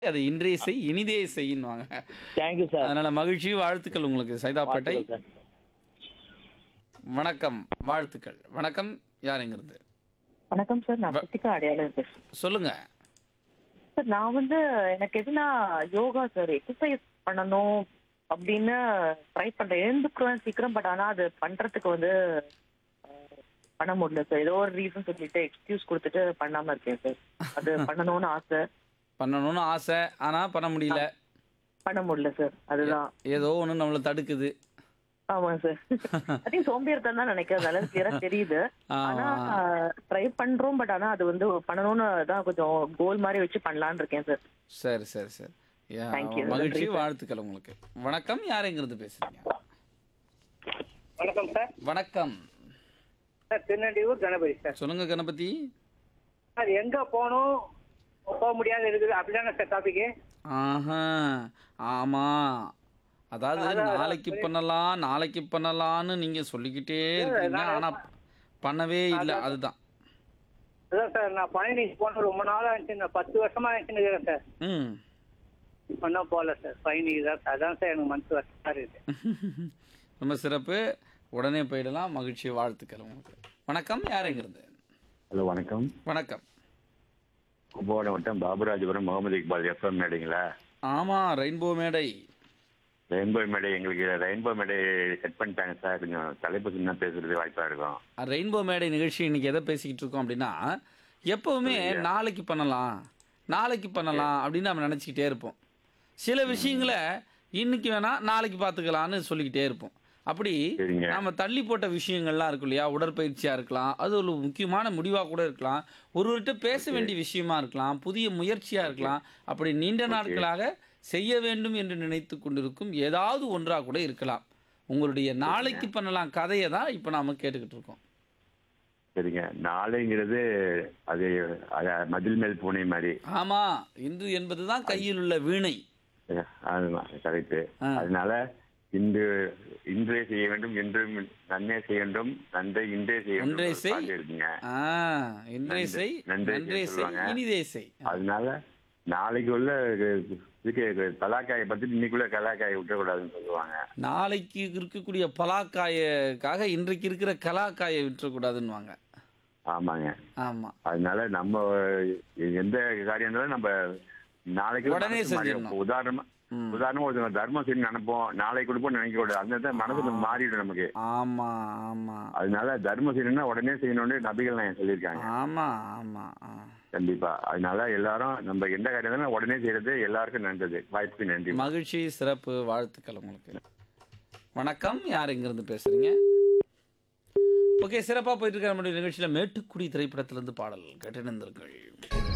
அதை இன்றைய செய் இனிதே செய்யின்வாங்க தேங்க்யூ சார் அதனால மகிழ்ச்சி வாழ்த்துக்கள் உங்களுக்கு சைதாப்பேட்டை சார் வணக்கம் வாழ்த்துக்கள் வணக்கம் யாருங்கிறது வணக்கம் சார் நான் கிருத்திகா அடையாளம் பேசுறேன் சொல்லுங்க சார் நான் வந்து எனக்கு எதுனா யோகா சார் எக்ஸசைஸ் பண்ணணும் அப்படின்னு ட்ரை பண்றேன் எழுந்துக்குவேன் சீக்கிரம் பட் ஆனா அது பண்றதுக்கு வந்து அஹ், பண்ண முடியல சார் ஏதோ ஒரு ரீசன் சொல்லிட்டு எக்ஸ்கியூஸ் கொடுத்துட்டு பண்ணாம இருக்கேன் சார் அது பண்ணணும்னு ஆசை பண்ணணும்னு ஆசை ஆனா பண்ண முடியல பண்ண முடியல சார் அதுதான் ஏதோ ஒண்ணு நம்மளை தடுக்குது ஆமா சார் அதே சோம்பேறித்தான் தான் நினைக்கிறேன் நல்லா கிளியரா தெரியுது ஆனா ட்ரை பண்றோம் பட் ஆனா அது வந்து பண்ணணும்னு தான் கொஞ்சம் கோல் மாதிரி வச்சு பண்ணலாம்னு இருக்கேன் சார் சரி சரி சரி யா, Thank you. மகிழ்ச்சி நன்றி சார். வாழ்த்துக்கள் உங்களுக்கு வணக்கம் யாருங்கிறது பேசுறீங்க வணக்கம் சார் வணக்கம் சார் திருநெல்வேலூர் கணபதி சார் சொல்லுங்க கணபதி சார் எங்க போகணும் போக முடியாது இருக்குது அப்படிதானே சார் டாபிக் ஆஹா ஆமா அதாவது நாளைக்கு பண்ணலாம் நாளைக்கு பண்ணலாம்னு நீங்க சொல்லிக்கிட்டே இருக்கீங்க ஆனா பண்ணவே இல்லை அதுதான் அதான் சார் நான் பழனி போன ரொம்ப நாளா இருந்துச்சு நான் பத்து வருஷமா இருந்துச்சுன்னு இருக்கிறேன் சார் ம் ஒன்றும் போகல சார் பழனி தான் சார் அதான் சார் எனக்கு மனசு வருஷமா இருக்குது ரொம்ப சிறப்பு உடனே போயிடலாம் மகிழ்ச்சி வாழ்த்துக்கள் உங்களுக்கு வணக்கம் யாருங்கிறது ஹலோ வணக்கம் வணக்கம் கும்பகோணம் வட்டம் பாபுராஜபுரம் முகமது இக்பால் எஃப்எம் மேடைங்களா ஆமா ரெயின்போ மேடை ரெயின்போ மேடை எங்களுக்கு ரெயின்போ மேடை செட் பண்ணிட்டாங்க சார் கொஞ்சம் தலைப்பு சின்ன பேசுறது வாய்ப்பா இருக்கும் ரெயின்போ மேடை நிகழ்ச்சி இன்னைக்கு எதை பேசிக்கிட்டு இருக்கோம் அப்படின்னா எப்பவுமே நாளைக்கு பண்ணலாம் நாளைக்கு பண்ணலாம் அப்படின்னு நம்ம நினச்சிக்கிட்டே இருப்போம் சில விஷயங்களை இன்னைக்கு வேணா நாளைக்கு பார்த்துக்கலான்னு சொல்லிக்கிட்டே இருப்போம் அப்படி சரிங்க. நாம தள்ளி போட்ட விஷயங்கள்லாம் இருக்கும் இல்லையா உடற்பயிற்சியாக இருக்கலாம் அது ஒரு முக்கியமான முடிவாக கூட இருக்கலாம் ஒருவர்கிட்ட பேச வேண்டிய விஷயமா இருக்கலாம் புதிய முயற்சியாக இருக்கலாம் அப்படி நீண்ட நாட்களாக செய்ய வேண்டும் என்று நினைத்து கொண்டிருக்கும் ஏதாவது ஒன்றாக கூட இருக்கலாம் உங்களுடைய நாளைக்கு பண்ணலாம் கதையை தான் இப்போ நாம கேட்டுக்கிட்டு இருக்கோம் சரிங்க நாளைங்கிறது அது அது மதில் மேல் பூனை மாதிரி ஆமா இன்று என்பதுதான் கையில் உள்ள வீணை கரெக்ட் ஆ. அதனால இன்று இன்றே செய்ய வேண்டும் என்றும் நன்னே செய்ய வேண்டும் நன்றை இன்றே செய்ய ஒன்றே வேண்டும் செய். பாட்டு இருக்குங்க ஆ இன்றே நன்றி. செய் நன்றி நன்றே செய் சொல்லுவாங்க. இனிதே செய் அதனால நாளைக்கு உள்ள இதுக்கு கலாக்காயை பத்தி இன்னைக்குள்ள கலாக்காயை விட்டக்கூடாதுன்னு சொல்லுவாங்க நாளைக்கு இருக்கக்கூடிய பலாக்காயக்காக இன்றைக்கு இருக்கிற கலாக்காயை விட்டுறக்கூடாதுன்னுவாங்க ஆமாங்க ஆமா அதனால நம்ம எந்த காரியம் இருந்தாலும் நம்ம நாளைக்கு உடனே மனசு மாறிடும். செஞ்சிடணும். இப்ப உதாரணமா ம். உதாரணமா ஒருத்தவங்க தர்மம் செய்யணும் நினைப்போம் நாளைக்கு கொடுப்போம் நினைக்க கூடாது அந்த இடத்துல மனசு மாறிடும் நமக்கு ஆமா ஆமா அதனால தர்மம் செய்யணும்னா உடனே செய்யணும்னு நபிகள் நான் சொல்லியிருக்காங்க ஆமா ஆமா ஆ. கண்டிப்பா அதனால எல்லாரும் நம்ம எந்த காரியம் இருந்தாலும் உடனே செய்யறது எல்லாருக்கும் நல்லது வாய்ப்புக்கு நன்றி மகிழ்ச்சி சிறப்பு வாழ்த்துக்கள் உங்களுக்கு வணக்கம் யார் இங்கிருந்து பேசுறீங்க ஓகே சிறப்பாக போயிட்டு இருக்கிற நம்முடைய நிகழ்ச்சியில் மேட்டுக்குடி திரைப்படத்திலிருந்து பாடல் கேட்டிருந்திருங்கள்